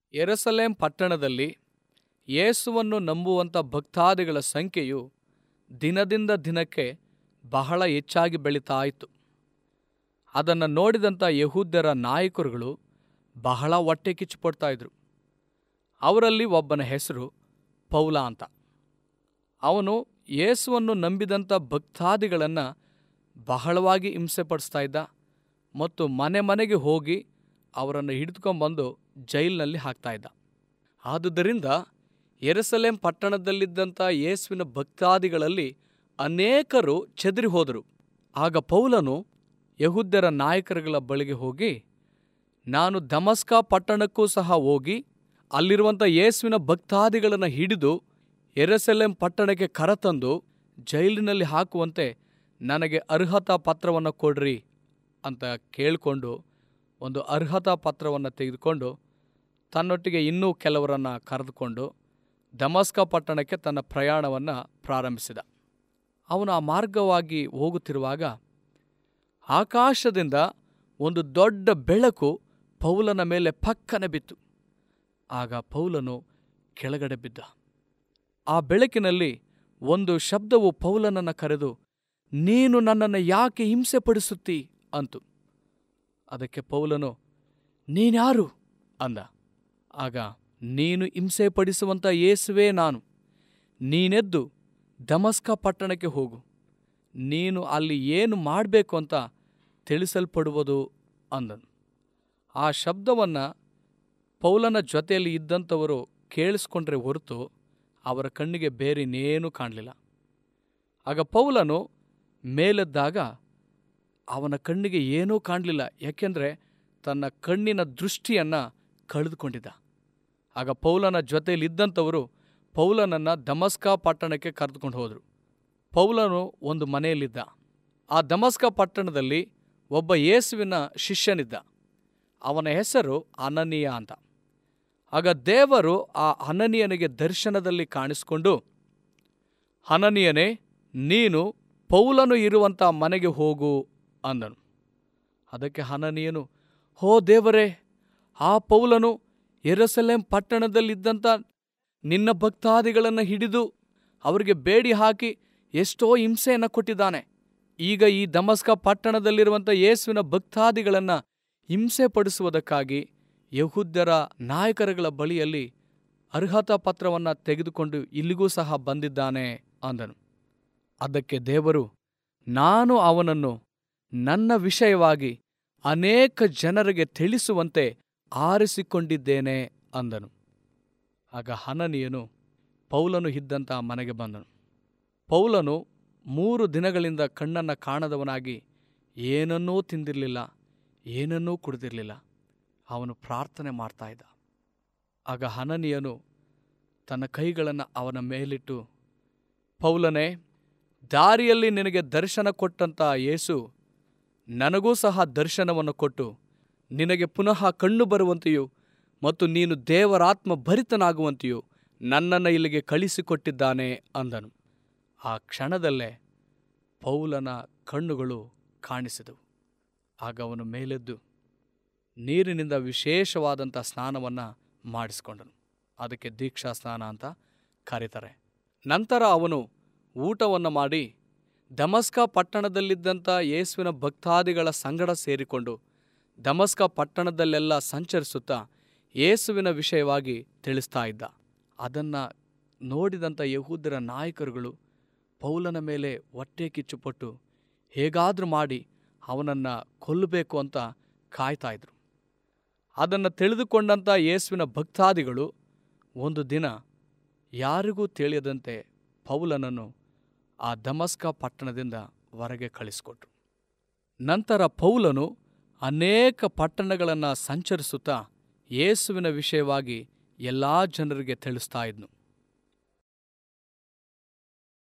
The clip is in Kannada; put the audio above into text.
ಯೆರೂಸಲೇಮ್ ಪಟ್ಟಣದಲ್ಲಿ ಯೇಸುವನ್ನು ನಂಬುವಂಥ ಭಕ್ತಾದಿಗಳ ಸಂಖ್ಯೆಯು ದಿನದಿಂದ ದಿನಕ್ಕೆ ಬಹಳ ಹೆಚ್ಚಾಗಿ ಬೆಳೀತಾ ಇತ್ತು ಅದನ್ನು ನೋಡಿದಂಥ ಯಹೂದ್ಯರ ನಾಯಕರುಗಳು ಬಹಳ ಹೊಟ್ಟೆ ಕಿಚ್ಚುಪಡ್ತಾ ಇದ್ರು ಅವರಲ್ಲಿ ಒಬ್ಬನ ಹೆಸರು ಪೌಲ ಅಂತ ಅವನು ಯೇಸುವನ್ನು ನಂಬಿದಂಥ ಭಕ್ತಾದಿಗಳನ್ನು ಬಹಳವಾಗಿ ಹಿಂಸೆಪಡಿಸ್ತಾ ಇದ್ದ ಮತ್ತು ಮನೆ ಮನೆಗೆ ಹೋಗಿ ಅವರನ್ನು ಹಿಡಿದುಕೊಂಡ್ಬಂದು ಜೈಲಿನಲ್ಲಿ ಹಾಕ್ತಾ ಇದ್ದ ಆದುದರಿಂದ ಯೆರೂಸಲೇಮ್ ಪಟ್ಟಣದಲ್ಲಿದ್ದಂಥ ಯೇಸುವಿನ ಭಕ್ತಾದಿಗಳಲ್ಲಿ ಅನೇಕರು ಚೆದರಿ ಹೋದರು ಆಗ ಪೌಲನು ಯಹೂದ್ಯರ ನಾಯಕರುಗಳ ಬಳಿಗೆ ಹೋಗಿ ನಾನು ದಮಸ್ಕ ಪಟ್ಟಣಕ್ಕೂ ಸಹ ಹೋಗಿ ಅಲ್ಲಿರುವಂಥ ಯೇಸುವಿನ ಭಕ್ತಾದಿಗಳನ್ನು ಹಿಡಿದು ಯೆರೂಸಲೇಮ್ ಪಟ್ಟಣಕ್ಕೆ ಕರತಂದು ಜೈಲಿನಲ್ಲಿ ಹಾಕುವಂತೆ ನನಗೆ ಅರ್ಹತಾ ಪತ್ರವನ್ನು ಕೊಡ್ರಿ ಅಂತ ಕೇಳಿಕೊಂಡು ಒಂದು ಅರ್ಹತಾ ಪತ್ರವನ್ನು ತೆಗೆದುಕೊಂಡು ತನ್ನೊಟ್ಟಿಗೆ ಇನ್ನೂ ಕೆಲವರನ್ನು ಕರೆದುಕೊಂಡು ದಮಸ್ಕ ಪಟ್ಟಣಕ್ಕೆ ತನ್ನ ಪ್ರಯಾಣವನ್ನು ಪ್ರಾರಂಭಿಸಿದ ಅವನು ಆ ಮಾರ್ಗವಾಗಿ ಹೋಗುತ್ತಿರುವಾಗ ಆಕಾಶದಿಂದ ಒಂದು ದೊಡ್ಡ ಬೆಳಕು ಪೌಲನ ಮೇಲೆ ಪಕ್ಕನೆ ಬಿತ್ತು ಆಗ ಪೌಲನು ಕೆಳಗಡೆ ಬಿದ್ದ ಆ ಬೆಳಕಿನಲ್ಲಿ ಒಂದು ಶಬ್ದವು ಪೌಲನನ್ನು ಕರೆದು ನೀನು ನನ್ನನ್ನು ಯಾಕೆ ಹಿಂಸೆಪಡಿಸುತ್ತೀ ಅಂತು ಅದಕ್ಕೆ ಪೌಲನು ನೀನ್ಯಾರು ಅಂದ ಆಗ ನೀನು ಹಿಂಸೆಪಡಿಸುವಂಥ ಯೇಸುವೇ ನಾನು ನೀನೆದ್ದು ದಮಸ್ಕ ಪಟ್ಟಣಕ್ಕೆ ಹೋಗು ನೀನು ಅಲ್ಲಿ ಏನು ಮಾಡಬೇಕು ಅಂತ ತಿಳಿಸಲ್ಪಡುವುದು ಅಂದನು ಆ ಶಬ್ದವನ್ನು ಪೌಲನ ಜೊತೆಯಲ್ಲಿ ಇದ್ದಂಥವರು ಕೇಳಿಸ್ಕೊಂಡ್ರೆ ಹೊರತು ಅವರ ಕಣ್ಣಿಗೆ ಬೇರೆನೇನೂ ಕಾಣಲಿಲ್ಲ ಆಗ ಪೌಲನು ಮೇಲೆದ್ದಾಗ ಅವನ ಕಣ್ಣಿಗೆ ಏನೂ ಕಾಣಲಿಲ್ಲ ಯಾಕೆಂದರೆ ತನ್ನ ಕಣ್ಣಿನ ದೃಷ್ಟಿಯನ್ನು ಕಳೆದುಕೊಂಡಿದ್ದ ಆಗ ಪೌಲನ ಜೊತೆಯಲ್ಲಿದ್ದಂಥವರು ಪೌಲನನ್ನು ದಮಸ್ಕ ಪಟ್ಟಣಕ್ಕೆ ಕರೆದುಕೊಂಡು ಹೋದರು ಪೌಲನು ಒಂದು ಮನೆಯಲ್ಲಿದ್ದ ಆ ದಮಸ್ಕ ಪಟ್ಟಣದಲ್ಲಿ ಒಬ್ಬ ಯೇಸುವಿನ ಶಿಷ್ಯನಿದ್ದ ಅವನ ಹೆಸರು ಅನನೀಯ ಅಂತ ಆಗ ದೇವರು ಆ ಅನನೀಯನಿಗೆ ದರ್ಶನದಲ್ಲಿ ಕಾಣಿಸಿಕೊಂಡು ಅನನೀಯನೇ ನೀನು ಪೌಲನು ಇರುವಂಥ ಮನೆಗೆ ಹೋಗು ಅಂದನು ಅದಕ್ಕೆ ಹನನೀಯನು ಹೋ ದೇವರೇ ಆ ಪೌಲನು ಎರಸಲೇಂ ಪಟ್ಟಣದಲ್ಲಿದ್ದಂಥ ನಿನ್ನ ಭಕ್ತಾದಿಗಳನ್ನು ಹಿಡಿದು ಅವರಿಗೆ ಬೇಡಿ ಹಾಕಿ ಎಷ್ಟೋ ಹಿಂಸೆಯನ್ನು ಕೊಟ್ಟಿದ್ದಾನೆ ಈಗ ಈ ದಮಸ್ಕ ಪಟ್ಟಣದಲ್ಲಿರುವಂಥ ಯೇಸುವಿನ ಭಕ್ತಾದಿಗಳನ್ನು ಹಿಂಸೆ ಪಡಿಸುವುದಕ್ಕಾಗಿ ಯಹೂದ್ಯರ ನಾಯಕರುಗಳ ಬಳಿಯಲ್ಲಿ ಅರ್ಹತಾ ಪತ್ರವನ್ನು ತೆಗೆದುಕೊಂಡು ಇಲ್ಲಿಗೂ ಸಹ ಬಂದಿದ್ದಾನೆ ಅಂದನು ಅದಕ್ಕೆ ದೇವರು ನಾನು ಅವನನ್ನು ನನ್ನ ವಿಷಯವಾಗಿ ಅನೇಕ ಜನರಿಗೆ ತಿಳಿಸುವಂತೆ ಆರಿಸಿಕೊಂಡಿದ್ದೇನೆ ಅಂದನು ಆಗ ಹನನಿಯನು ಪೌಲನು ಇದ್ದಂಥ ಮನೆಗೆ ಬಂದನು ಪೌಲನು ಮೂರು ದಿನಗಳಿಂದ ಕಣ್ಣನ್ನು ಕಾಣದವನಾಗಿ ಏನನ್ನೂ ತಿಂದಿರಲಿಲ್ಲ ಏನನ್ನೂ ಕುಡಿದಿರಲಿಲ್ಲ ಅವನು ಪ್ರಾರ್ಥನೆ ಮಾಡ್ತಾ ಇದ್ದ ಆಗ ಹನನಿಯನು ತನ್ನ ಕೈಗಳನ್ನು ಅವನ ಮೇಲಿಟ್ಟು ಪೌಲನೇ ದಾರಿಯಲ್ಲಿ ನಿನಗೆ ದರ್ಶನ ಕೊಟ್ಟಂಥ ಯೇಸು ನನಗೂ ಸಹ ದರ್ಶನವನ್ನು ಕೊಟ್ಟು ನಿನಗೆ ಪುನಃ ಕಣ್ಣು ಬರುವಂತೆಯೂ ಮತ್ತು ನೀನು ದೇವರಾತ್ಮ ಭರಿತನಾಗುವಂತೆಯೂ ನನ್ನನ್ನು ಇಲ್ಲಿಗೆ ಕಳಿಸಿಕೊಟ್ಟಿದ್ದಾನೆ ಅಂದನು ಆ ಕ್ಷಣದಲ್ಲೇ ಪೌಲನ ಕಣ್ಣುಗಳು ಕಾಣಿಸಿದವು ಆಗ ಅವನು ಮೇಲೆದ್ದು ನೀರಿನಿಂದ ವಿಶೇಷವಾದಂಥ ಸ್ನಾನವನ್ನು ಮಾಡಿಸ್ಕೊಂಡನು ಅದಕ್ಕೆ ದೀಕ್ಷಾ ಸ್ನಾನ ಅಂತ ಕರೀತಾರೆ ನಂತರ ಅವನು ಊಟವನ್ನು ಮಾಡಿ ದಮಸ್ಕ ಪಟ್ಟಣದಲ್ಲಿದ್ದಂಥ ಯೇಸುವಿನ ಭಕ್ತಾದಿಗಳ ಸಂಗಡ ಸೇರಿಕೊಂಡು ದಮಸ್ಕ ಪಟ್ಟಣದಲ್ಲೆಲ್ಲ ಸಂಚರಿಸುತ್ತಾ ಯೇಸುವಿನ ವಿಷಯವಾಗಿ ತಿಳಿಸ್ತಾ ಇದ್ದ ಅದನ್ನು ನೋಡಿದಂಥ ಯಹೂದರ ನಾಯಕರುಗಳು ಪೌಲನ ಮೇಲೆ ಹೊಟ್ಟೆ ಕಿಚ್ಚುಪಟ್ಟು ಹೇಗಾದರೂ ಮಾಡಿ ಅವನನ್ನು ಕೊಲ್ಲಬೇಕು ಅಂತ ಕಾಯ್ತಾ ಇದ್ರು ಅದನ್ನು ತಿಳಿದುಕೊಂಡಂಥ ಯೇಸುವಿನ ಭಕ್ತಾದಿಗಳು ಒಂದು ದಿನ ಯಾರಿಗೂ ತಿಳಿಯದಂತೆ ಪೌಲನನ್ನು ಆ ದಮಸ್ಕ ಪಟ್ಟಣದಿಂದ ಹೊರಗೆ ಕಳಿಸಿಕೊಟ್ರು ನಂತರ ಪೌಲನು ಅನೇಕ ಪಟ್ಟಣಗಳನ್ನು ಸಂಚರಿಸುತ್ತಾ ಯೇಸುವಿನ ವಿಷಯವಾಗಿ ಎಲ್ಲ ಜನರಿಗೆ ತಿಳಿಸ್ತಾ ಇದ್ನು